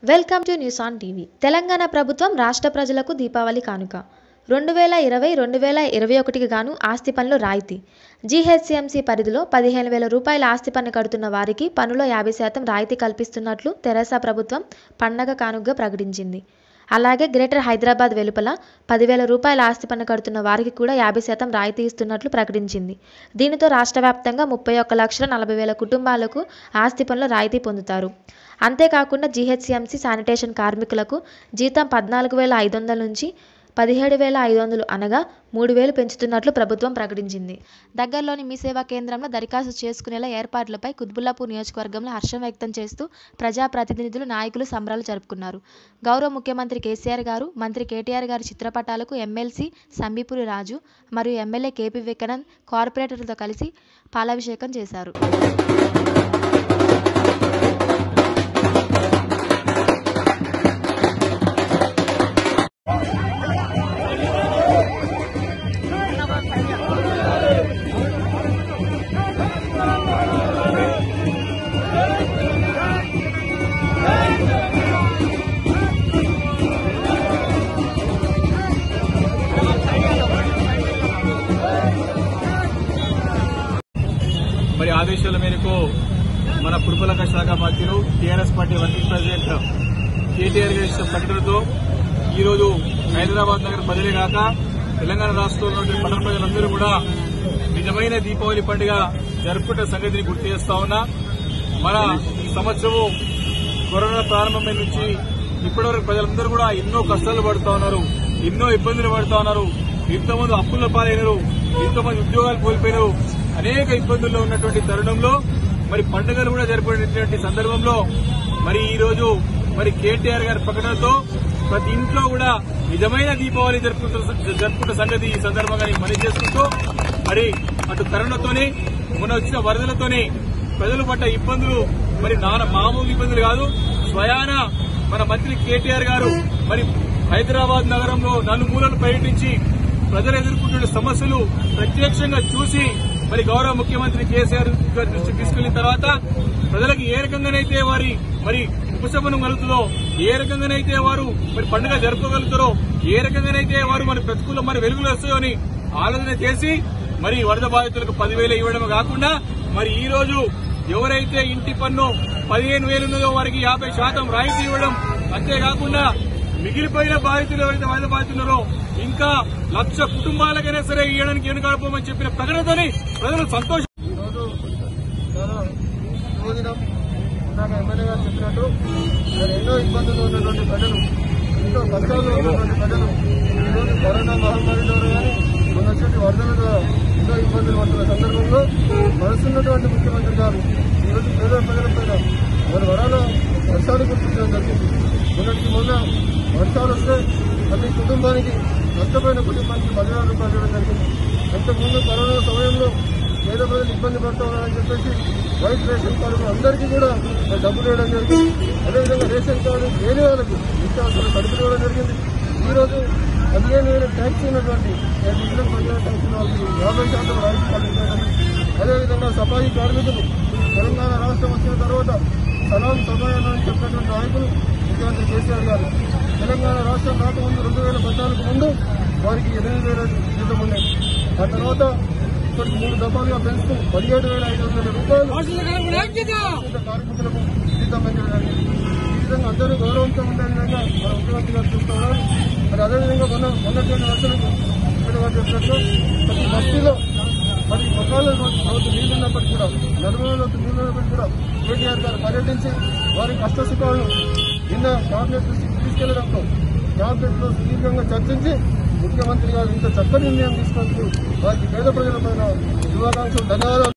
Welcome to news on TV Telangana ప్రభుత్వం రాష్ట్ర ప్రజలకు దీపావళి కానుక రెండు వేల ఇరవై రెండు వేల ఇరవై ఒకటికి గాను ఆస్తి పన్ను రాయితీ జీహెచ్ఎంసీ పరిధిలో పదిహేను వేల రూపాయల ఆస్తి పన్ను కడుతున్న వారికి పన్నులో యాభై శాతం రాయితీ కల్పిస్తున్నట్లు తెరాస ప్రభుత్వం పండగ కానుకగా ప్రకటించింది అలాగే గ్రేటర్ హైదరాబాద్ వెలుపల పదివేల రూపాయల ఆస్తి పన్ను కడుతున్న వారికి కూడా యాభై శాతం రాయితీ ఇస్తున్నట్లు ప్రకటించింది దీనితో రాష్ట్ర వ్యాప్తంగా ముప్పై ఒక్క లక్షల నలభై వేల కుటుంబాలకు ఆస్తి పన్నులో రాయితీ పొందుతారు అంతేకాకుండా జీహెచ్ఎంసీ శానిటేషన్ కార్మికులకు జీతం పద్నాలుగు వేల ఐదు వందల నుంచి పదిహేడు వేల ఐదు వందలు అనగా మూడు వేలు పెంచుతున్నట్లు ప్రభుత్వం ప్రకటించింది దగ్గరలోని మీ సేవా కేంద్రంలో దరఖాస్తు చేసుకునేలా ఏర్పాట్లపై కుత్బుల్లాపూర్ నియోజకవర్గంలో హర్షం వ్యక్తం చేస్తూ ప్రజాప్రతినిధులు నాయకులు సంబరాలు జరుపుకున్నారు గౌరవ ముఖ్యమంత్రి కేసీఆర్ గారు మంత్రి కేటీఆర్ గారి చిత్రపటాలకు ఎమ్మెల్సీ సంబిపురి రాజు మరియు ఎమ్మెల్యే కేపీ వికనంద్ కార్పొరేటర్లతో కలిసి పాలాభిషేకం చేశారు మరి ఆదేశాల మేరకు మన పురపాలక శాఖ మంత్రులు TRS party working president KTR గారి ఇచ్చిన ప్రకటనతో ఈరోజు హైదరాబాద్ నగర ప్రజలే కాక తెలంగాణ రాష్ట్రంలో ఉన్న పట్టణ ప్రజలందరూ కూడా నిజమైన దీపావళి పండుగ జరుపుకుంటున్న సంగతిని గుర్తు చేస్తా ఉన్నా మన ఈ సంవత్సరము కరోనా ప్రారంభమైన నుంచి ఇప్పటివరకు ప్రజలందరూ కూడా ఎన్నో కష్టాలు పడుతా ఉన్నారు ఎన్నో ఇబ్బందులు పడుతా ఉన్నారు ఎంతోమంది అప్పుల పాలైనరు ఎంతోమంది ఉద్యోగాలు కోల్పోయినారు అనేక ఇబ్బందుల్లో ఉన్నటువంటి తరుణంలో మరి పండుగలు కూడా జరుపుకునేటువంటి సందర్భంలో మరి ఈ రోజు మరి కేటీఆర్ గారి ప్రకటనతో ప్రతి ఇంట్లో కూడా నిజమైన దీపావళి జరుపుకుంటున్న జరుపుకుంటున్న సంగతి ఈ సందర్భంగా నేను మనవి చేసుకుంటూ మరి అటు కరోనాతోనే మొన్న వచ్చిన వరదలతోనే ప్రజలు పడ్డ ఇబ్బందులు మరి నాన్న మామూలు ఇబ్బందులు కాదు స్వయాన మన మంత్రి కేటీఆర్ గారు మరి హైదరాబాద్ నగరంలో నలుమూలలు పర్యటించి ప్రజలు ఎదుర్కొంటున్న సమస్యలు ప్రత్యక్షంగా చూసి మరి గౌరవ ముఖ్యమంత్రి కేసీఆర్ గారి దృష్టికి తీసుకెళ్లిన తర్వాత ప్రజలకు ఏ రకంగానైతే వారి మరి ఉపశమనం కలుగుతుందో ఏ రకంగానైతే వారు మరి పండుగ జరుపుకోగలుగుతారో ఏ రకంగానైతే వారు మరి ప్రతికూల మరి వెలుగులు వస్తాయో అని ఆలోచన చేసి మరి వరద బాధితులకు పదివేలు ఇవ్వడం కాకుండా మరి ఈ రోజు ఎవరైతే ఇంటి పన్ను పదిహేను వేలు ఉన్నదో వారికి యాభై శాతం రాయితీ ఇవ్వడం అంతేకాకుండా మిగిలిపోయిన బాధితులు ఎవరైతే వరద బాధితున్నారో ఇంకా లక్ష కుటుంబాలకైనా సరే ఇవ్వడానికి వెనుకాడపోమని చెప్పిన ప్రకటనతోని ప్రజలు సంతోషం ఈరోజు చాలా శుభదినం ఇందాక ఎమ్మెల్యే గారు చెప్పినట్టు మరి ఎన్నో ఇబ్బందులు ఉన్నటువంటి ప్రజలు ఎంతో కష్టాల్లో ఉన్నటువంటి ప్రజలు ఈరోజు కరోనా మహమ్మారి ద్వారా కానీ మన వచ్చేటి వరదల ద్వారా ఎన్నో ఇబ్బందులు పడుతున్న సందర్భంలో మనసున్నటువంటి ముఖ్యమంత్రి గారు ఈరోజు పేద ప్రజలపైన మరి వరాల వర్షాలు కురిపించడం జరిగింది మొన్నటికి మొన్న వర్షాలు వస్తే ప్రతి కుటుంబానికి నష్టపోయిన కుటుంబానికి పదివేల రూపాయలు ఇవ్వడం జరిగింది అంతకుముందు కరోనా సమయంలో పేద ప్రజలు ఇబ్బంది పడుతున్నారని చెప్పేసి వైట్ రేషన్ కార్డు అందరికీ కూడా డబ్బులు ఇవ్వడం జరిగింది అదేవిధంగా రేషన్ కార్డు లేని వాళ్ళకు నిత్యావసర సరుకులు ఇవ్వడం జరిగింది ఈ రోజు పదిహేను వేల ట్యాక్స్ ఉన్నటువంటి ఇళ్ళకు పదిహేను ట్యాక్స్ ఉన్న వాళ్ళకి యాభై శాతం రాయితీ కల్పించడం అదేవిధంగా సఫాయి కార్మికులు తెలంగాణ రాష్ట్రం వచ్చిన తర్వాత సలాం సభాయన అని చెప్పినటువంటి నాయకులు ముఖ్యమంత్రి కేసీఆర్ గారు తెలంగాణ రాష్ట్రం రాకముందు రెండు వేల పద్నాలుగు ముందు వారికి ఎనిమిది వేల జీతం ఉండేది ఆ తర్వాత ఇప్పటికి మూడు దఫాలుగా పెంచుతూ పదిహేడు వేల ఐదు వందల రూపాయలు చేనేత కార్మికులకు జీతం పెంచడం జరిగింది. ఈ విధంగా అందరూ గౌరవంతో ఉండే విధంగా మన ముఖ్యమంత్రి గారు చూస్తూ ఉన్నారు మరి అదేవిధంగా మొన్న మొన్నటువంటి వర్షాలకు ఇక్కడ వారు చెప్పినట్లు ప్రతి బస్తీలో మరి మొక్కల రోజు నీళ్ళున్నప్పటికీ కూడా నలుగురు రోజు నీళ్ళున్నప్పటికీ కూడా కేటీఆర్ గారు పర్యటించి వారి కష్ట సుఖాలను నిన్న క్యాబినెట్ దృష్టికి తీసుకెళ్లడంతో క్యాబినెట్ లో సుదీర్ఘంగా చర్చించి ముఖ్యమంత్రి గారు ఇంత చక్కని నిర్ణయం తీసుకున్నందుకు వారికి పేద ప్రజలపైన శుభాకాంక్షలు ధన్యవాదాలు